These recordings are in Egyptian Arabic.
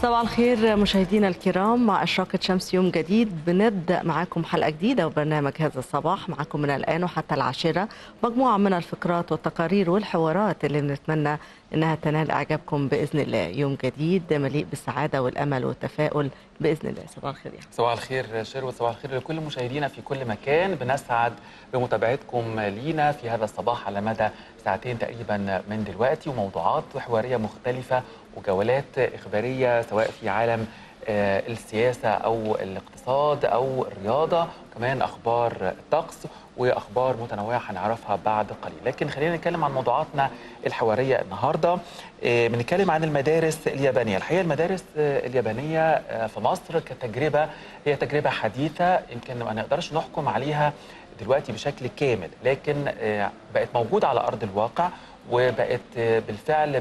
صباح الخير مشاهدينا الكرام مع إشراقة شمس يوم جديد بنبدأ معاكم حلقة جديدة وبرنامج هذا الصباح معاكم من الآن وحتى العاشرة مجموعة من الفقرات والتقارير والحوارات اللي بنتمنى إنها تنال إعجابكم بإذن الله يوم جديد مليء بالسعادة والأمل والتفاؤل بإذن الله صباح الخير يا صباح الخير شير وصباح الخير لكل مشاهدينا في كل مكان بنسعد بمتابعتكم لينا في هذا الصباح على مدى ساعتين تقريبا من دلوقتي وموضوعات حوارية مختلفة وجولات إخبارية سواء في عالم آه، السياسة أو الاقتصاد أو الرياضة كمان أخبار الطقس وأخبار متنوعة هنعرفها بعد قليل لكن خلينا نتكلم عن موضوعاتنا الحوارية النهاردة آه، بنتكلم عن المدارس اليابانية الحقيقة المدارس آه، اليابانية آه، في مصر كتجربة هي تجربة حديثة يمكن ما نقدرش نحكم عليها دلوقتي بشكل كامل لكن آه، بقت موجودة على أرض الواقع وبقت آه، بالفعل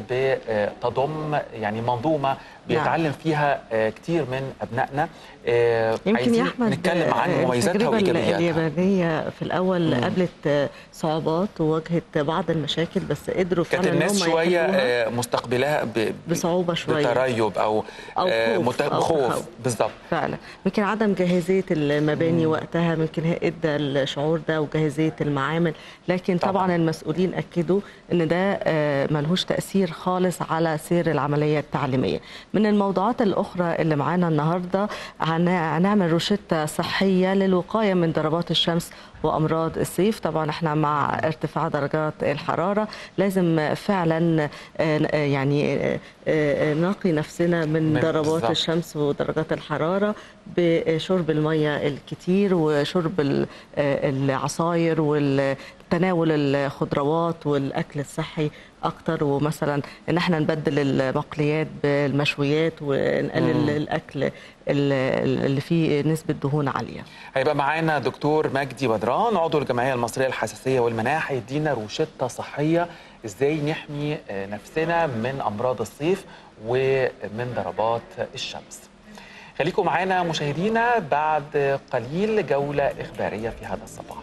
بتضم يعني منظومة بيتعلم فيها آه، كتير من أبنائنا آه، يمكن يا عايزين احمد نتكلم عن آه، مميزاتها التجربة وإيجابياتها اليابانية في الأول مم. قابلت آه، صعوبات وواجهت بعض المشاكل بس قدروا كانت فعلا إن الناس هم شوية يحلوها آه، مستقبلها ب- بصعوبة شوية بتريب أو أو آه، خوف مت- أو خوف تخوف. بالظبط فعلا يمكن عدم جاهزية المباني مم. وقتها يمكن هي ادى الشعور ده وجاهزية المعامل لكن طبعا, طبعاً. المسؤولين اكدوا ان ده آه، ملهوش تأثير خالص على سير العملية التعليمية من الموضوعات الأخرى اللي معانا النهاردة هن- هنعمل روشتة صحية للوقاية من ضربات الشمس وامراض الصيف طبعا احنا مع ارتفاع درجات الحراره لازم فعلا آه، آه، يعني آه، آه، نقي نفسنا من من- ضربات بالظبط. الشمس ودرجات الحراره بشرب الميه الكتير وشرب ال- آه، العصاير وتناول الخضروات والاكل الصحي اكتر ومثلا ان احنا نبدل المقليات بالمشويات ونقلل مم. الاكل ال- اللي فيه نسبه دهون عاليه هيبقى معانا دكتور مجدي بدران عضو الجمعيه المصريه للحساسيه والمناعه هيدينا روشته صحيه ازاي نحمي آه، نفسنا من امراض الصيف ومن ضربات الشمس. خليكم معانا مشاهدينا بعد قليل جوله اخباريه في هذا الصباح.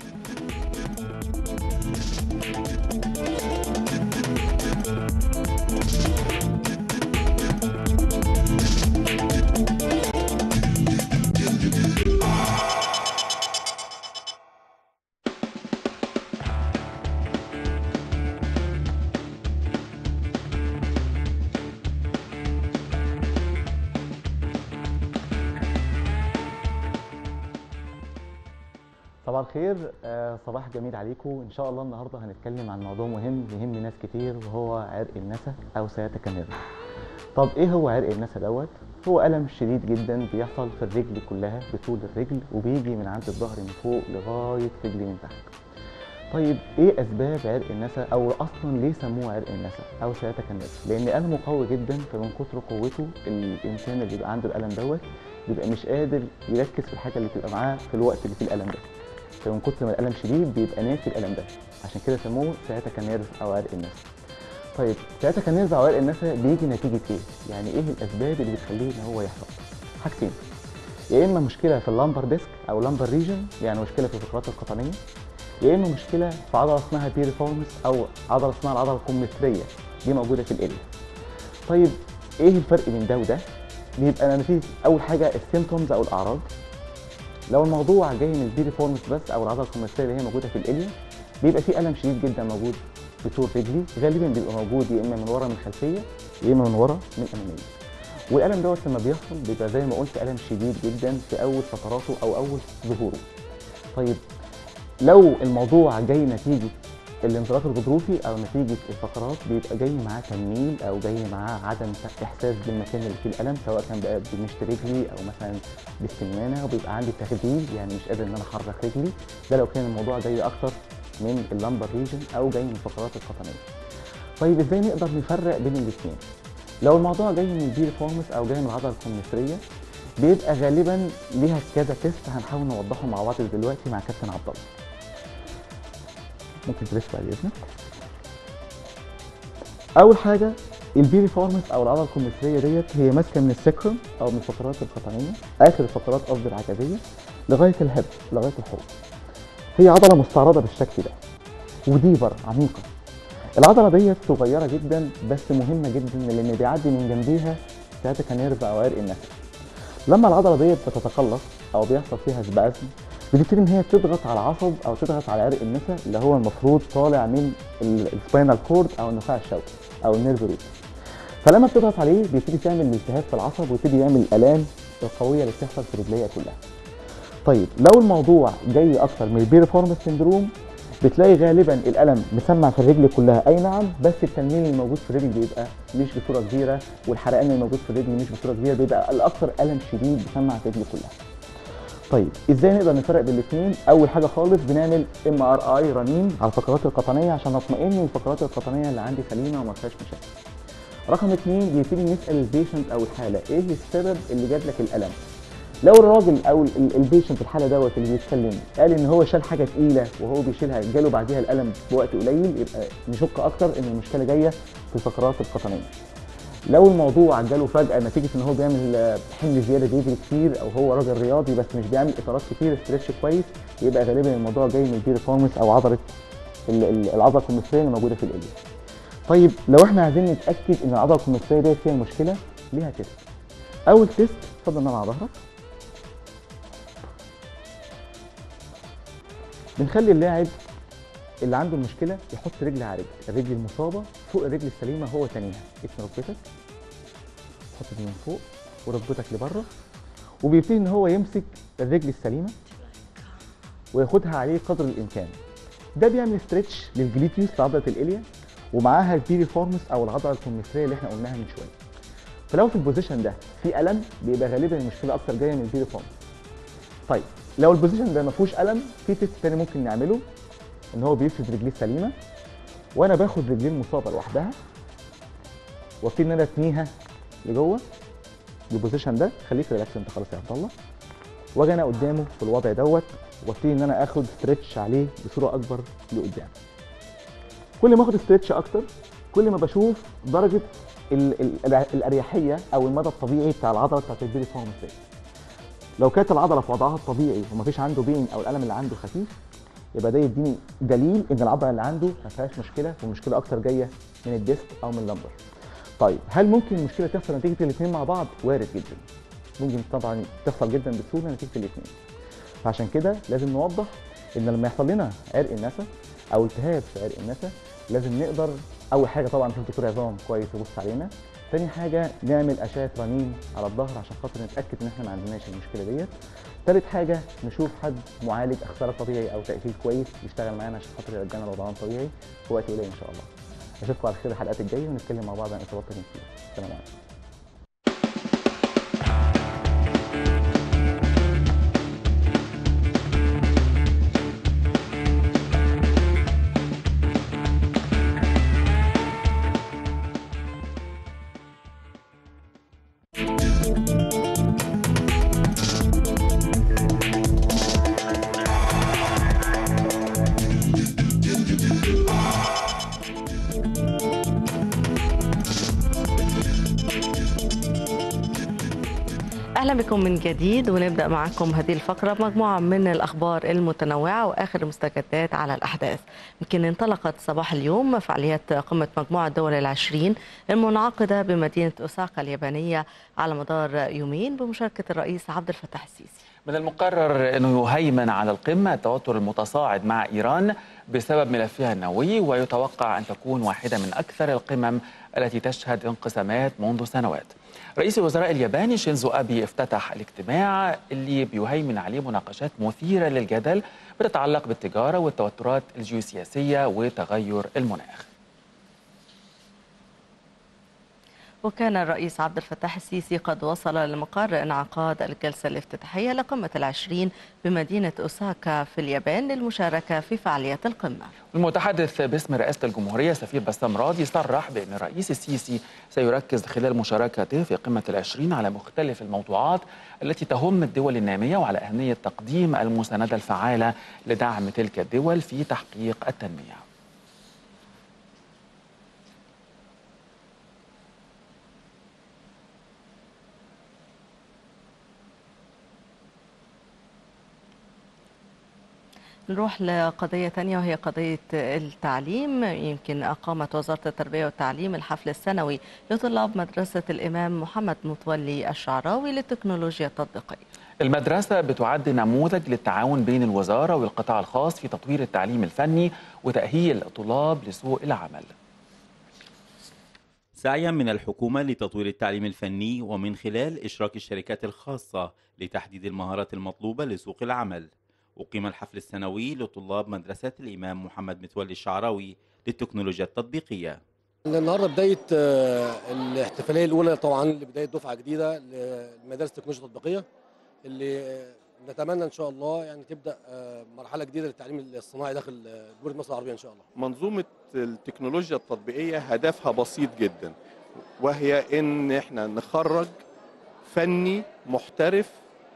صباح الخير آه، صباح جميل عليكم ان شاء الله النهارده هنتكلم عن موضوع مهم يهم ناس كتير وهو عرق النسا او سياتيكا نيرف طب ايه هو عرق النسا دوت هو الم شديد جدا بيحصل في الرجل كلها بطول الرجل وبيجي من عند الظهر من فوق لغايه رجلي من تحت طيب ايه اسباب عرق النسا او اصلا ليه سموه عرق النسا او سياتيكا نيرف لان المه قوي جدا فمن كتر قوته الانسان اللي بيبقى عنده الالم دوت بيبقى مش قادر يركز في الحاجه اللي بتبقى معاه في الوقت اللي فيه الالم ده فمن كتر ما الالم شديد بيبقى ناسي الالم ده عشان كده سموه سياتيكا نيرف او عرق النسا طيب سياتيكا نيرف او عرق النسا بيجي نتيجه ايه يعني ايه الاسباب اللي بتخليه ان هو يحصل حاجتين يا اما مشكله في اللامبر ديسك او لامبر ريجن يعني مشكله في الفقرات القطنيه يا اما مشكله في عضله اسمها بيريفورمس او عضله اسمها العضله القمصريه دي موجوده في الاليا طيب ايه الفرق بين ده وده بيبقى نتيجه اول حاجه السيمتومز او الاعراض لو الموضوع جاي من البيريفورمس بس او العضله القمصريه اللي هي موجوده في الاليا بيبقى في الم شديد جدا موجود في طول رجلي غالبا بيبقى موجود يا اما من ورا من الخلفيه يا اما من ورا من الاماميه والالم دوت لما بيحصل بيبقى زي ما قلت الم شديد جدا في اول فتراته او اول ظهوره طيب لو الموضوع جاي نتيجه الانزلاق الغضروفي او نتيجه الفقرات بيبقى جاي معاه تنميل او جاي معاه عدم احساس بالمكان اللي فيه الالم سواء كان بقى بمشط رجلي او مثلا بالسمانه وبيبقى عندي تخديل يعني مش قادر ان انا احرك رجلي ده لو كان الموضوع جاي اكتر من اللامبر ريجن او جاي من الفقرات القطنيه طيب ازاي نقدر نفرق بين الاثنين لو الموضوع جاي من البيرفورمس او جاي من العضله القمصريه بيبقى غالبا ليها كذا تيست هنحاول نوضحه مع بعض دلوقتي مع كابتن عبد الله ممكن تلف بعد اذنك اول حاجه البيريفورمس او العضله القمصريه ديت هي ماسكه من السكرم او من الفقرات القطنيه اخر الفقرات قصدي العجزيه لغايه الهب لغايه الحوض هي عضله مستعرضه بالشكل ده وديبر عميقه العضله ديت صغيره جدا بس مهمه جدا لان بيعدي من جنبيها السياتيكا نيرف او عرق النسا لما العضله ديت بتتقلص او بيحصل فيها سبازم بتبتدي ان هي تضغط على العصب او تضغط على عرق النسا اللي هو المفروض طالع من السباينال كورد او النخاع الشوكي او النيرف روت فلما بتضغط عليه بيبتدي تعمل التهاب في العصب ويبتدي يعمل الالام القويه اللي بتحصل في الرجليه كلها طيب لو الموضوع جاي اكتر من البيرفورمانس سندروم بتلاقي غالبا الالم مسمع في الرجل كلها اي نعم بس التنميل الموجود في الرجل بيبقى مش بصوره كبيره والحرقان الموجود في الرجل مش بصوره كبيره بيبقى الاكثر الم شديد بيسمع في الرجل كلها طيب ازاي نقدر نفرق بين الاثنين اول حاجه خالص بنعمل ام ار اي رنين على الفقرات القطنيه عشان نطمئن ان الفقرات القطنيه اللي عندي سليمه وما فيهاش مشاكل رقم اثنين بيبتدي نسال البيشنت او الحاله ايه السبب اللي جاب لك الالم لو الراجل او البيشنت الحاله دوت اللي بيتكلم قال ان هو شال حاجه تقيله وهو بيشيلها جاله بعديها الالم بوقت قليل يبقى نشك اكتر ان المشكله جايه في الفقرات القطنيه لو الموضوع جاله فجاه نتيجه ان هو بيعمل حمل زياده بيجري كتير او هو راجل رياضي بس مش بيعمل اطارات كتير ستريتش كويس يبقى غالبا الموضوع جاي من البيرفورمانس او عضله العضله الكمثريه اللي موجوده في الاليا طيب لو احنا عايزين نتاكد ان العضله الكمثريه ديت فيها مشكله ليها تيست اول تيست اتفضل نام على ظهرك بنخلي اللاعب اللي عنده المشكله يحط رجل على رجل الرجل المصابه فوق الرجل السليمه هو تانيها اتني ركبتك حط دي من فوق وركبتك لبره وبيبتدي ان هو يمسك الرجل السليمه وياخدها عليه قدر الامكان ده بيعمل ستريتش للجليتيوس في عضله الاليا ومعاها البيريفورمس او العضله الكمثريه اللي احنا قلناها من شويه فلو في البوزيشن ده في الم بيبقى غالبا المشكله اكتر جايه من البيريفورمس طيب لو البوزيشن ده ما فيهوش الم في تيست تاني ممكن نعمله ان هو بيفرد رجليه السليمه وانا باخد رجليه المصابه لوحدها وابتدي ان انا اتنيها لجوه البوزيشن ده خليك ريلاكس انت خلاص يا عبد الله واجي انا قدامه في الوضع دوت وابتدي ان انا اخد ستريتش عليه بصوره اكبر لقدام كل ما اخد ستريتش اكتر كل ما بشوف درجه ال ال الاريحيه او المدى الطبيعي بتاع العضله بتاعت البيريفورمس دي لو كانت العضله في وضعها الطبيعي ومفيش عنده بين او الالم اللي عنده خفيف يبقى ده يديني دليل ان العضله اللي عنده ما فيهاش مشكله والمشكله اكتر جايه من الديسك او من اللمبر. طيب هل ممكن المشكله تحصل نتيجه الاثنين مع بعض؟ وارد جدا. ممكن طبعا تحصل جدا بسهوله نتيجه الاثنين. فعشان كده لازم نوضح ان لما يحصل لنا عرق النسا او التهاب في عرق النسا لازم نقدر اول حاجه طبعا نشوف دكتور عظام كويس يبص علينا تاني حاجه نعمل اشعه رنين على الظهر عشان خاطر نتاكد ان احنا ما عندناش المشكله ديت تالت حاجه نشوف حد معالج اخصائي طبيعي او تاهيل كويس يشتغل معانا عشان خاطر يرجعنا لوضعنا طبيعي في وقت قليل ان شاء الله اشوفكم على خير الحلقات الجايه ونتكلم مع بعض عن اصابات التنفيذ السلام عليكم اهلا بكم من جديد ونبدا معكم هذه الفقره مجموعه من الاخبار المتنوعه واخر المستجدات على الاحداث يمكن انطلقت صباح اليوم فعاليات قمه مجموعه الدول العشرين المنعقده بمدينه اوساكا اليابانيه على مدار يومين بمشاركه الرئيس عبد الفتاح السيسي من المقرر انه يهيمن على القمه التوتر المتصاعد مع ايران بسبب ملفها النووي ويتوقع ان تكون واحده من اكثر القمم التي تشهد انقسامات منذ سنوات. رئيس الوزراء الياباني شينزو ابي افتتح الاجتماع اللي بيهيمن عليه مناقشات مثيره للجدل بتتعلق بالتجاره والتوترات الجيوسياسيه وتغير المناخ. وكان الرئيس عبد الفتاح السيسي قد وصل لمقر انعقاد الجلسة الافتتاحية لقمة العشرين بمدينة أوساكا في اليابان للمشاركة في فعاليات القمة المتحدث باسم رئاسة الجمهورية سفير بسام راضي صرح بأن الرئيس السيسي سيركز خلال مشاركته في قمة العشرين على مختلف الموضوعات التي تهم الدول النامية وعلى أهمية تقديم المساندة الفعالة لدعم تلك الدول في تحقيق التنمية نروح لقضية تانية وهي قضية التعليم يمكن أقامت وزارة التربية والتعليم الحفل السنوي لطلاب مدرسة الإمام محمد متولي الشعراوي للتكنولوجيا التطبيقية المدرسة بتعد نموذج للتعاون بين الوزارة والقطاع الخاص في تطوير التعليم الفني وتأهيل الطلاب لسوق العمل سعيا من الحكومة لتطوير التعليم الفني ومن خلال إشراك الشركات الخاصة لتحديد المهارات المطلوبة لسوق العمل أقيم الحفل السنوي لطلاب مدرسة الإمام محمد متولي الشعراوي للتكنولوجيا التطبيقية النهارده بدايه آه، الاحتفاليه الاولى طبعا لبدايه دفعه جديده لمدارس التكنولوجيا التطبيقيه اللي آه، نتمنى ان شاء الله يعني تبدا آه، مرحله جديده للتعليم الصناعي داخل آه، جمهوريه مصر العربيه ان شاء الله. منظومة التكنولوجيا التطبيقية هدفها بسيط جدا وهي ان احنا نخرج فني محترف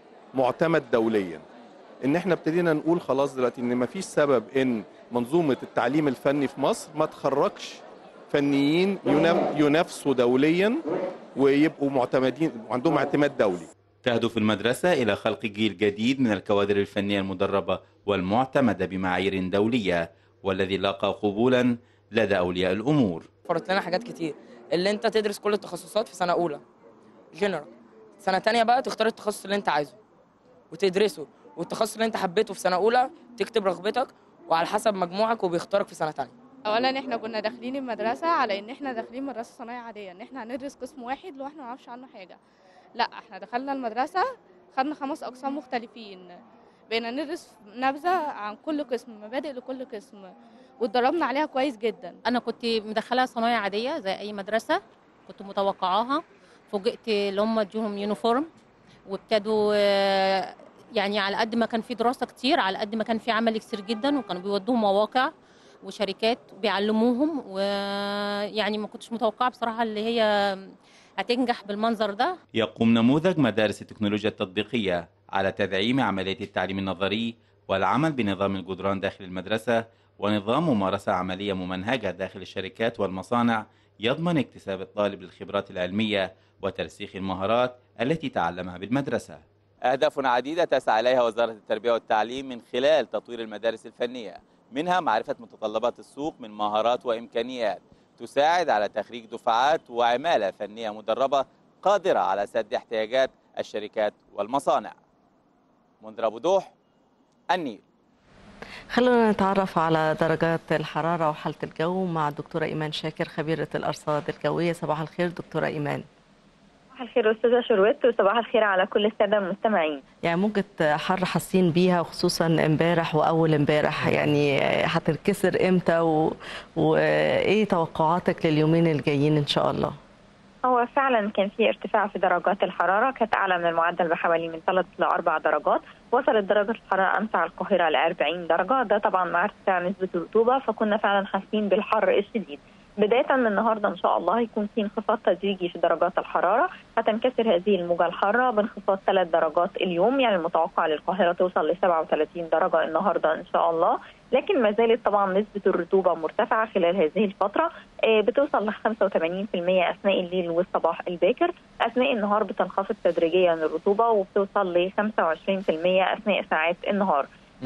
معتمد دوليا ان احنا ابتدينا نقول خلاص دلوقتي ان مفيش سبب ان منظومة التعليم الفني في مصر ما تخرجش فنيين ينا- ينافسوا دوليا ويبقوا معتمدين وعندهم اعتماد دولي تهدف المدرسة إلى خلق جيل جديد من الكوادر الفنية المدربة والمعتمدة بمعايير دولية والذي لاقى قبولا لدى أولياء الأمور وفرت لنا حاجات كتير اللي انت تدرس كل التخصصات في سنه اولى جنرال سنه تانية بقى تختار التخصص اللي انت عايزه وتدرسه والتخصص اللي انت حبيته في سنه اولى تكتب رغبتك وعلى حسب مجموعك وبيختارك في سنه تانية اولا احنا كنا داخلين المدرسه على ان احنا داخلين مدرسه صناعيه عاديه ان احنا هندرس قسم واحد لو احنا ما نعرفش عنه حاجه لا احنا دخلنا المدرسه خدنا خمس اقسام مختلفين بقينا ندرس نبذه عن كل قسم مبادئ لكل قسم واتدربنا عليها كويس جدا انا كنت مدخلها صنايع عاديه زي اي مدرسه كنت متوقعاها فوجئت اللي هم ادوهم يونيفورم وابتدوا آه، يعني على قد ما كان في دراسه كتير على قد ما كان في عمل كتير جدا وكانوا بيودوهم مواقع وشركات بيعلموهم ويعني ما كنتش متوقعه بصراحه اللي هي هتنجح بالمنظر ده يقوم نموذج مدارس التكنولوجيا التطبيقية على تدعيم عملية التعليم النظري والعمل بنظام الجدران داخل المدرسة ونظام ممارسة عملية ممنهجة داخل الشركات والمصانع يضمن اكتساب الطالب للخبرات العلمية وترسيخ المهارات التي تعلمها بالمدرسة أهداف عديدة تسعى إليها وزارة التربية والتعليم من خلال تطوير المدارس الفنية منها معرفة متطلبات السوق من مهارات وإمكانيات تساعد على تخريج دفعات وعمالة فنية مدربة قادرة على سد احتياجات الشركات والمصانع منذر أبو دوح النيل خلونا نتعرف على درجات الحرارة وحالة الجو مع الدكتورة إيمان شاكر خبيرة الأرصاد الجوية صباح الخير دكتورة إيمان صباح الخير أستاذة شروت وصباح الخير على كل السادة المستمعين يعني موجة حر حاسين بيها وخصوصا امبارح وأول امبارح يعني هتنكسر إمتى و... وإيه توقعاتك لليومين الجايين إن شاء الله؟ هو فعلا كان في ارتفاع في درجات الحرارة كانت أعلى من المعدل بحوالي من 3 ل 4 درجات وصلت درجة الحرارة أمس على القاهرة ل 40 درجة ده طبعا مع ارتفاع نسبة الرطوبة فكنا فعلا حاسين بالحر الشديد بداية من النهاردة إن شاء الله هيكون في انخفاض تدريجي في درجات الحرارة هتنكسر هذه الموجة الحارة بانخفاض ثلاث درجات اليوم يعني المتوقع للقاهرة توصل ل 37 درجة النهاردة إن شاء الله لكن ما زالت طبعا نسبة الرطوبة مرتفعة خلال هذه الفترة آه، بتوصل ل 85% أثناء الليل والصباح الباكر أثناء النهار بتنخفض تدريجيا الرطوبة وبتوصل ل 25% أثناء ساعات النهار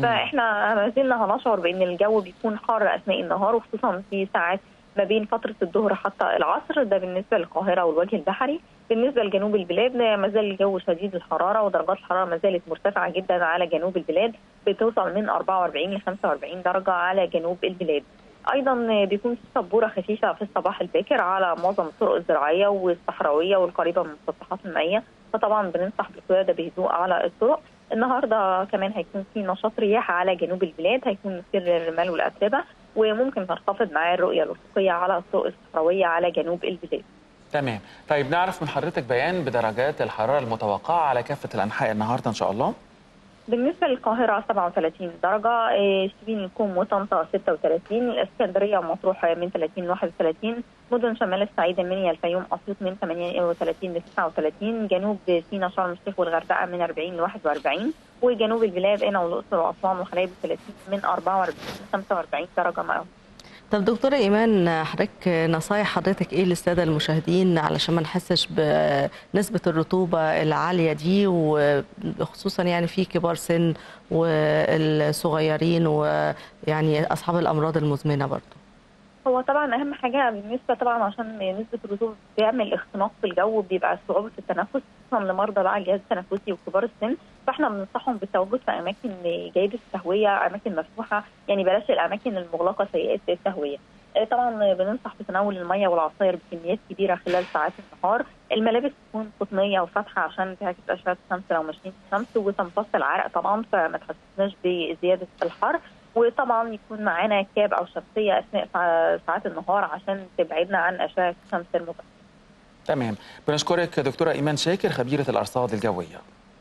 فاحنا ما زلنا هنشعر بان الجو بيكون حار اثناء النهار وخصوصا في ساعات ما بين فتره الظهر حتى العصر ده بالنسبه للقاهره والوجه البحري بالنسبه لجنوب البلاد ما زال الجو شديد الحراره ودرجات الحراره ما زالت مرتفعه جدا على جنوب البلاد بتوصل من 44 ل 45 درجه على جنوب البلاد ايضا بيكون في سبوره خفيفه في الصباح الباكر على معظم الطرق الزراعيه والصحراويه والقريبه من المسطحات المائيه فطبعا بننصح بالقياده بهدوء على الطرق النهارده كمان هيكون في نشاط رياح على جنوب البلاد هيكون مثير للرمال والاتربه وممكن تنخفض معاه الرؤيه الافقيه على الطرق الصحراويه على جنوب البلاد. تمام طيب نعرف من حضرتك بيان بدرجات الحرارة المتوقعة على كافة الأنحاء النهاردة إن شاء الله بالنسبه للقاهره 37 درجه إيه، شبين الكوم وطنطا 36 الاسكندريه ومطروح من 30 ل 31 مدن شمال الصعيد منيا الفيوم اسيوط من 38 ل 39 جنوب سيناء شرم الشيخ والغردقه من 40 ل 41 وجنوب البلاد قنا والاقصر واسوان وحلايب 30 من 44 ل 45 درجه مئويه طب دكتورة إيمان حضرتك نصايح حضرتك إيه للسادة المشاهدين علشان ما نحسش بنسبة الرطوبة العالية دي وخصوصا يعني في كبار سن والصغيرين ويعني أصحاب الأمراض المزمنة برضو هو طبعا اهم حاجه بالنسبه طبعا عشان نسبه الرطوبه بيعمل اختناق في الجو بيبقى صعوبه في التنفس خصوصا لمرضى بقى الجهاز التنفسي وكبار السن فاحنا بننصحهم بالتواجد في اماكن جيده التهويه اماكن مفتوحه يعني بلاش الاماكن المغلقه سيئه التهويه طبعا بننصح بتناول الميه والعصاير بكميات كبيره خلال ساعات النهار الملابس تكون قطنيه وفاتحه عشان تعكس اشعه الشمس لو ماشيين في الشمس وتمتص العرق طبعا فما تحسسناش بزياده الحر وطبعا يكون معانا كاب او شمسيه اثناء ساعات النهار عشان تبعدنا عن اشعه الشمس المباشره. تمام بنشكرك دكتوره ايمان شاكر خبيره الارصاد الجويه.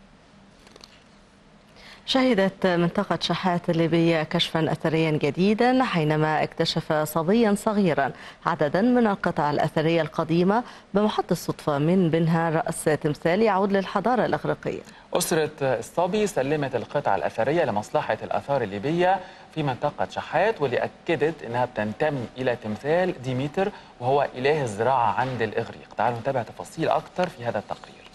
شهدت منطقة شحات الليبية كشفا أثريا جديدا حينما اكتشف صبيا صغيرا عددا من القطع الأثرية القديمة بمحط الصدفة من بينها رأس تمثال يعود للحضارة الإغريقية أسرة الصبي سلمت القطع الأثرية لمصلحة الآثار الليبية في منطقة شحات واللي أكدت أنها بتنتمي إلى تمثال ديميتر وهو إله الزراعة عند الإغريق تعالوا نتابع تفاصيل أكثر في هذا التقرير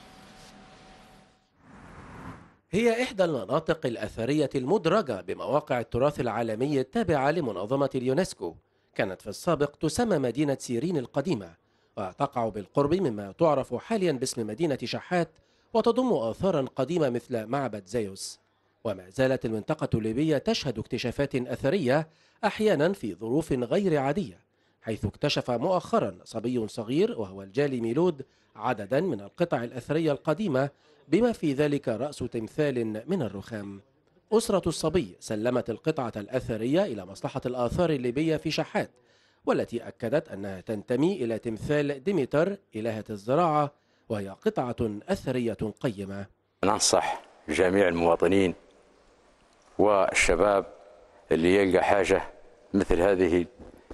هي إحدى المناطق الأثرية المدرجة بمواقع التراث العالمي التابعة لمنظمة اليونسكو كانت في السابق تسمى مدينة سيرين القديمة وتقع بالقرب مما تعرف حاليا باسم مدينة شحات وتضم آثارا قديمة مثل معبد زيوس وما زالت المنطقة الليبية تشهد اكتشافات أثرية أحيانا في ظروف غير عادية حيث اكتشف مؤخرا صبي صغير وهو الجالي ميلود عددا من القطع الأثرية القديمة بما في ذلك رأس تمثال من الرخام أسرة الصبي سلمت القطعة الأثرية إلى مصلحة الآثار الليبية في شحات والتي أكدت أنها تنتمي إلى تمثال ديمتر إلهة الزراعة وهي قطعة أثرية قيمة ننصح جميع المواطنين والشباب اللي يلقى حاجة مثل هذه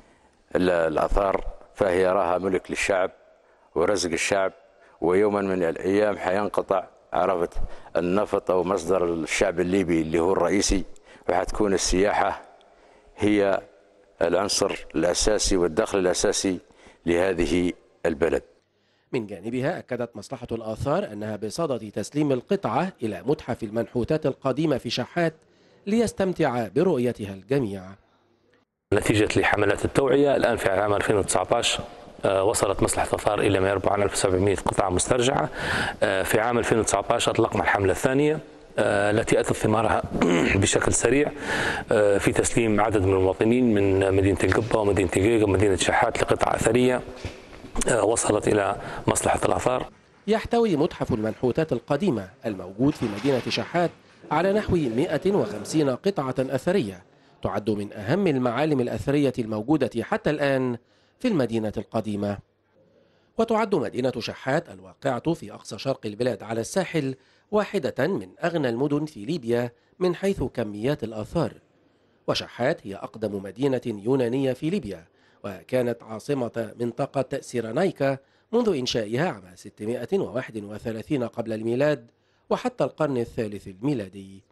الآثار فهي راها ملك للشعب ورزق الشعب ويوما من الأيام حينقطع عرفت النفط أو مصدر الشعب الليبي اللي هو الرئيسي وحتكون السياحة هي العنصر الأساسي والدخل الأساسي لهذه البلد من جانبها أكدت مصلحة الآثار أنها بصدد تسليم القطعة إلى متحف المنحوتات القديمة في شحات ليستمتع برؤيتها الجميع نتيجة لحملات التوعية الآن في عام 2019 وصلت مصلحة الآثار إلى ما يربع عن 1700 قطعة مسترجعة في عام 2019 أطلقنا الحملة الثانية التي أتت ثمارها بشكل سريع في تسليم عدد من المواطنين من مدينة القبة ومدينة القيقة ومدينة شحات لقطع أثرية وصلت إلى مصلحة الآثار يحتوي متحف المنحوتات القديمة الموجود في مدينة شحات على نحو 150 قطعة أثرية تعد من أهم المعالم الأثرية الموجودة حتى الآن في المدينة القديمة وتعد مدينة شحات الواقعة في أقصى شرق البلاد على الساحل واحدة من أغنى المدن في ليبيا من حيث كميات الآثار وشحات هي أقدم مدينة يونانية في ليبيا وكانت عاصمة منطقة سيرانايكا منذ إنشائها عام 631 قبل الميلاد وحتى القرن الثالث الميلادي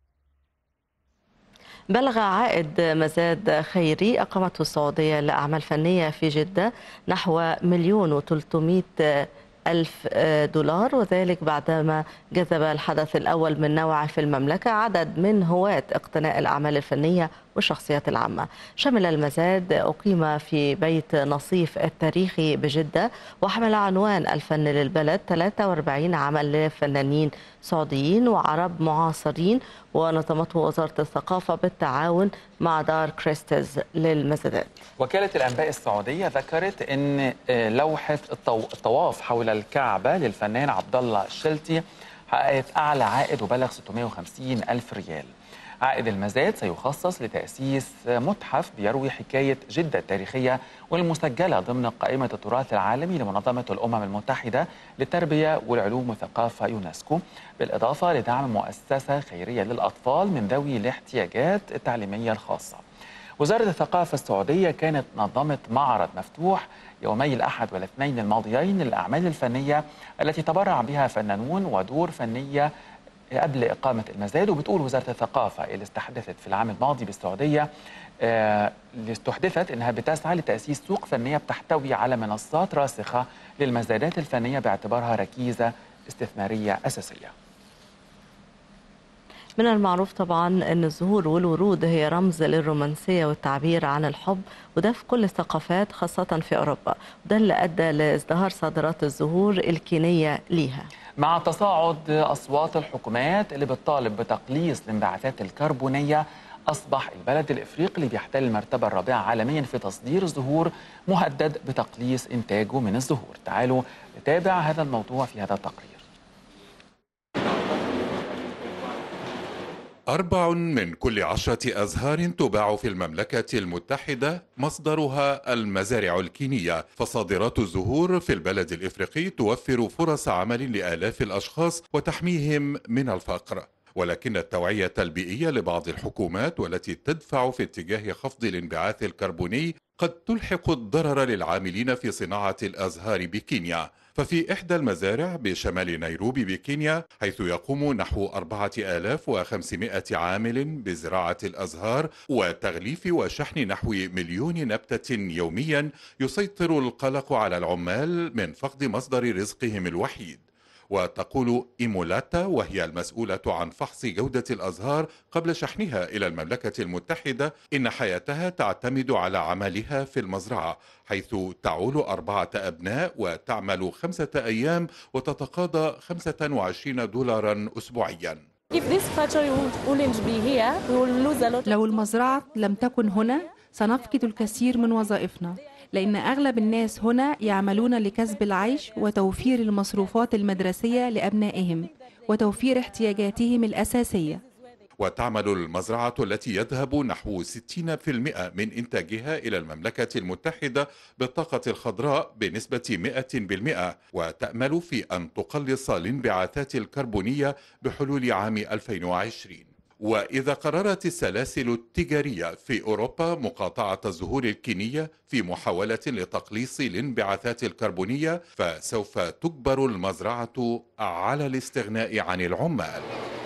بلغ عائد مزاد خيري أقامته السعودية لأعمال فنية في جدة نحو مليون وثلاثمائة ألف دولار وذلك بعدما جذب الحدث الأول من نوعه في المملكة عدد من هواة اقتناء الأعمال الفنية والشخصيات العامة شمل المزاد أقيم في بيت نصيف التاريخي بجدة وحمل عنوان الفن للبلد 43 عمل لفنانين سعوديين وعرب معاصرين ونظمته وزارة الثقافة بالتعاون مع دار كريستز للمزادات وكالة الأنباء السعودية ذكرت أن لوحة الطواف حول الكعبة للفنان عبد الله الشلتي حققت أعلى عائد وبلغ 650 ألف ريال عائد المزاد سيخصص لتأسيس متحف بيروي حكاية جدة التاريخية والمسجلة ضمن قائمة التراث العالمي لمنظمة الأمم المتحدة للتربية والعلوم والثقافة يونسكو بالإضافة لدعم مؤسسة خيرية للأطفال من ذوي الاحتياجات التعليمية الخاصة وزارة الثقافة السعودية كانت نظمت معرض مفتوح يومي الأحد والاثنين الماضيين للأعمال الفنية التي تبرع بها فنانون ودور فنية قبل إقامة المزاد وبتقول وزارة الثقافة اللي استحدثت في العام الماضي بالسعودية آه، اللي استحدثت انها بتسعى لتاسيس سوق فنيه بتحتوي على منصات راسخه للمزادات الفنيه باعتبارها ركيزه استثماريه اساسيه. من المعروف طبعا أن الزهور والورود هي رمز للرومانسية والتعبير عن الحب وده في كل الثقافات خاصة في أوروبا وده اللي أدى لازدهار صادرات الزهور الكينية ليها مع تصاعد اصوات الحكومات اللي بتطالب بتقليص الانبعاثات الكربونيه اصبح البلد الافريقي اللي بيحتل المرتبه الرابعه عالميا في تصدير الزهور مهدد بتقليص انتاجه من الزهور. تعالوا نتابع هذا الموضوع في هذا التقرير. أربع من كل عشرة أزهار تباع في المملكة المتحدة مصدرها المزارع الكينية فصادرات الزهور في البلد الإفريقي توفر فرص عمل لآلاف الأشخاص وتحميهم من الفقر ولكن التوعية البيئية لبعض الحكومات والتي تدفع في اتجاه خفض الانبعاث الكربوني قد تلحق الضرر للعاملين في صناعة الأزهار بكينيا ففي إحدى المزارع بشمال نيروبي بكينيا حيث يقوم نحو 4500 عامل بزراعة الأزهار وتغليف وشحن نحو مليون نبتة يوميا يسيطر القلق على العمال من فقد مصدر رزقهم الوحيد وتقول إيمولاتا وهي المسؤولة عن فحص جودة الأزهار قبل شحنها إلى المملكة المتحدة إن حياتها تعتمد على عملها في المزرعة حيث تعول أربعة أبناء وتعمل خمسة أيام وتتقاضى 25 دولارا أسبوعيا لو المزرعة لم تكن هنا سنفقد الكثير من وظائفنا لأن أغلب الناس هنا يعملون لكسب العيش وتوفير المصروفات المدرسية لأبنائهم وتوفير احتياجاتهم الأساسية وتعمل المزرعة التي يذهب نحو 60% من إنتاجها إلى المملكة المتحدة بالطاقة الخضراء بنسبة 100% وتأمل في أن تقلص الانبعاثات الكربونية بحلول عام 2020 وإذا قررت السلاسل التجارية في أوروبا مقاطعة الزهور الكينية في محاولة لتقليص الانبعاثات الكربونية فسوف تجبر المزرعة على الاستغناء عن العمال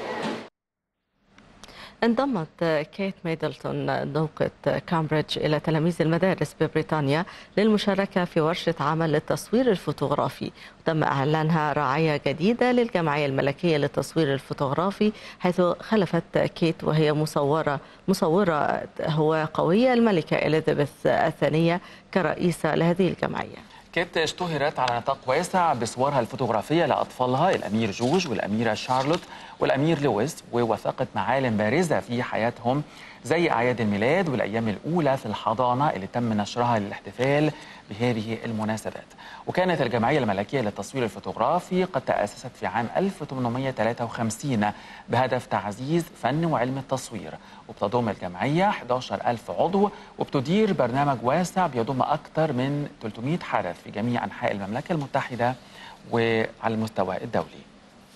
انضمت كيت ميدلتون دوقة كامبريدج إلى تلاميذ المدارس ببريطانيا للمشاركة في ورشة عمل للتصوير الفوتوغرافي وتم إعلانها رعاية جديدة للجمعية الملكية للتصوير الفوتوغرافي حيث خلفت كيت وهي مصورة مصورة هو قوية الملكة إليزابيث الثانية كرئيسة لهذه الجمعية كيت اشتهرت على نطاق واسع بصورها الفوتوغرافية لأطفالها الأمير جورج والأميرة شارلوت والأمير لويس ووثقت معالم بارزة في حياتهم زي أعياد الميلاد والأيام الأولى في الحضانة اللي تم نشرها للاحتفال بهذه المناسبات وكانت الجمعية الملكية للتصوير الفوتوغرافي قد تأسست في عام 1853 بهدف تعزيز فن وعلم التصوير وبتضم الجمعية 11 ألف عضو وبتدير برنامج واسع بيضم أكثر من 300 حدث في جميع أنحاء المملكة المتحدة وعلى المستوى الدولي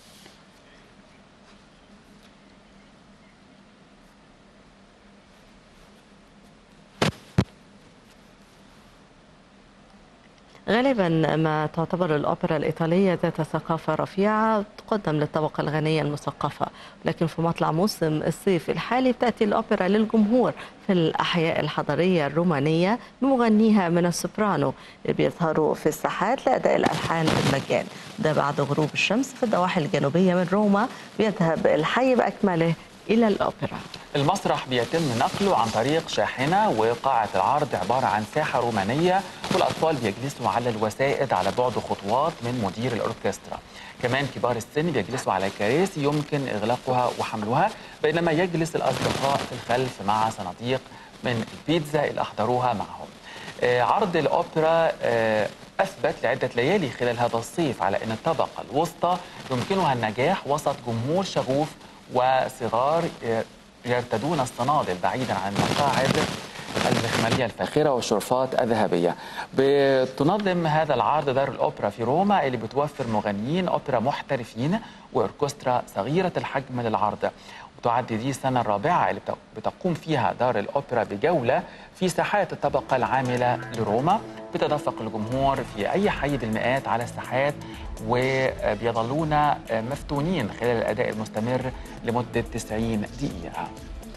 غالبا ما تعتبر الأوبرا الإيطالية ذات ثقافة رفيعة تقدم للطبقة الغنية المثقفة لكن في مطلع موسم الصيف الحالي تأتي الأوبرا للجمهور في الأحياء الحضرية الرومانية بمغنيها من السوبرانو اللي بيظهروا في الساحات لأداء الألحان بالمجان ده بعد غروب الشمس في الضواحي الجنوبية من روما بيذهب الحي بأكمله إلى الأوبرا المسرح بيتم نقله عن طريق شاحنة وقاعة العرض عبارة عن ساحة رومانية والأطفال بيجلسوا على الوسائد على بعد خطوات من مدير الأوركسترا كمان كبار السن بيجلسوا على كراسي يمكن إغلاقها وحملها بينما يجلس الأصدقاء في الخلف مع صناديق من البيتزا اللي أحضروها معهم آه عرض الأوبرا آه أثبت لعدة ليالي خلال هذا الصيف على أن الطبقة الوسطى يمكنها النجاح وسط جمهور شغوف وصغار يرتدون الصنادل بعيدا عن المقاعد المخملية الفاخرة والشرفات الذهبية بتنظم هذا العرض دار الأوبرا في روما اللي بتوفر مغنيين أوبرا محترفين وأوركسترا صغيرة الحجم للعرض تعد دي السنة الرابعة اللي بتقوم فيها دار الأوبرا بجولة في ساحات الطبقة العاملة لروما بتدفق الجمهور في أي حي بالمئات على الساحات وبيظلون مفتونين خلال الأداء المستمر لمدة 90 دقيقة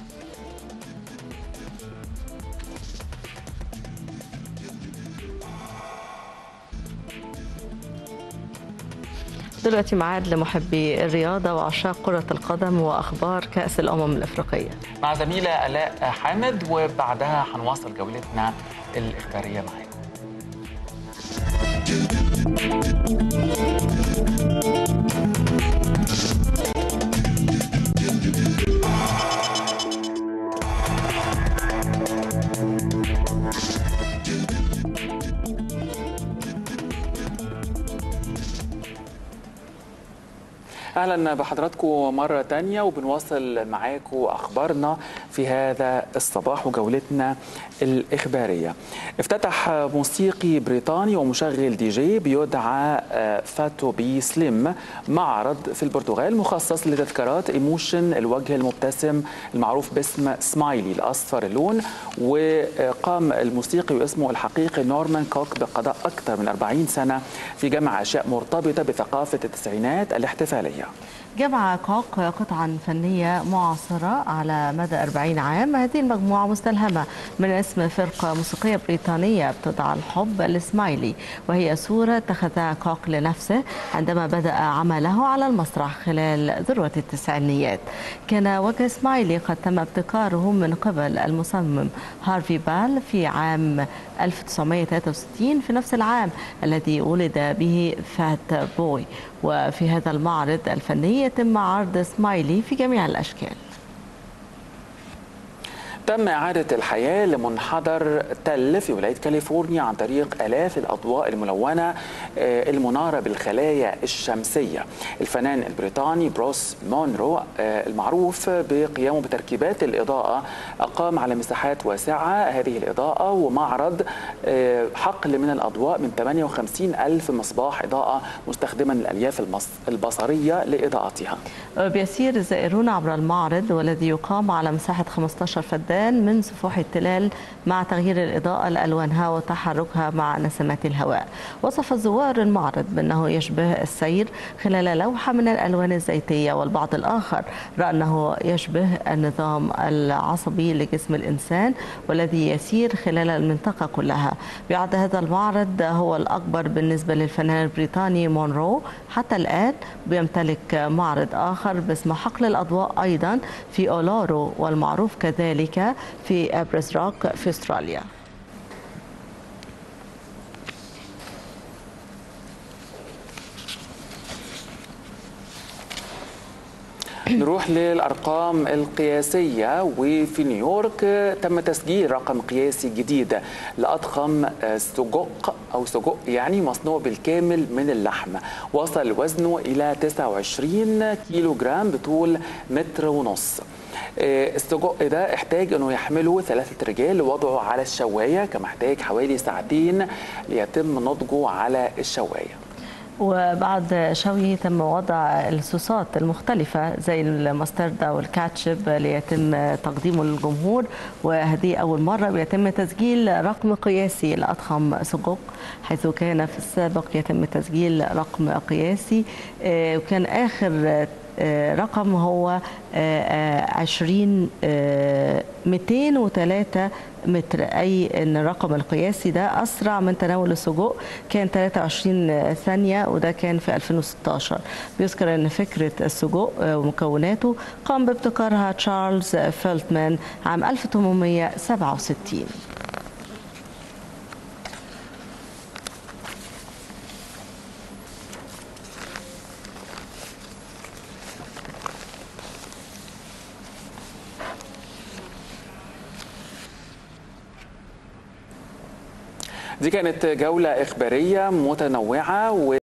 دلوقتي معاد لمحبي الرياضة وعشاق كرة القدم وأخبار كأس الأمم الإفريقية مع زميلة آلاء حامد وبعدها هنواصل جولتنا الإخبارية معاكم اهلا بحضراتكم مره تانية وبنواصل معاكم اخبارنا في هذا الصباح وجولتنا الاخباريه افتتح موسيقي بريطاني ومشغل دي جي بيدعى فاتو بي سليم معرض في البرتغال مخصص لتذكارات ايموشن الوجه المبتسم المعروف باسم سمايلي الاصفر اللون وقام الموسيقي واسمه الحقيقي نورمان كوك بقضاء اكثر من 40 سنه في جمع اشياء مرتبطه بثقافه التسعينات الاحتفاليه جمع كوك قطعا فنية معاصرة على مدى 40 عام هذه المجموعة مستلهمة من اسم فرقة موسيقية بريطانية بتدعى الحب الإسماعيلي وهي صورة اتخذها كوك لنفسه عندما بدأ عمله على المسرح خلال ذروة التسعينيات كان وجه إسماعيلي قد تم ابتكاره من قبل المصمم هارفي بال في عام 1963 في نفس العام الذي ولد به فات بوي وفي هذا المعرض الفني يتم عرض سمايلي في جميع الأشكال تم إعادة الحياة لمنحدر تل في ولاية كاليفورنيا عن طريق آلاف الأضواء الملونة المنارة بالخلايا الشمسية الفنان البريطاني بروس مونرو المعروف بقيامه بتركيبات الإضاءة أقام على مساحات واسعة هذه الإضاءة ومعرض حقل من الأضواء من 58 ألف مصباح إضاءة مستخدما الألياف البصرية لإضاءتها بيسير الزائرون عبر المعرض والذي يقام على مساحة 15 فدان من سفوح التلال مع تغيير الإضاءة لألوانها وتحركها مع نسمات الهواء وصف الزوار المعرض بأنه يشبه السير خلال لوحة من الألوان الزيتية والبعض الآخر رأى أنه يشبه النظام العصبي لجسم الإنسان والذي يسير خلال المنطقة كلها يعد هذا المعرض هو الأكبر بالنسبة للفنان البريطاني مونرو حتى الآن بيمتلك معرض آخر باسم حقل الأضواء أيضا في أولورو والمعروف كذلك في أبرز روك في أستراليا نروح للأرقام القياسية وفي نيويورك تم تسجيل رقم قياسي جديد لأضخم سجق أو سجق يعني مصنوع بالكامل من اللحم وصل وزنه إلى 29 كيلو جرام بطول متر ونص السجق ده احتاج انه يحمله ثلاثة رجال لوضعه على الشواية كما احتاج حوالي ساعتين ليتم نضجه على الشواية وبعد شويه تم وضع الصوصات المختلفة زي المستردة والكاتشب ليتم تقديمه للجمهور وهذه أول مرة بيتم تسجيل رقم قياسي لأضخم سجق حيث كان في السابق يتم تسجيل رقم قياسي وكان آخر رقم هو 20 203 متر أي أن الرقم القياسي ده أسرع من تناول السجق كان 23 ثانية وده كان في 2016 بيذكر أن فكرة السجق ومكوناته قام بابتكارها تشارلز فيلتمان عام 1867 دي كانت جولة إخبارية متنوعة و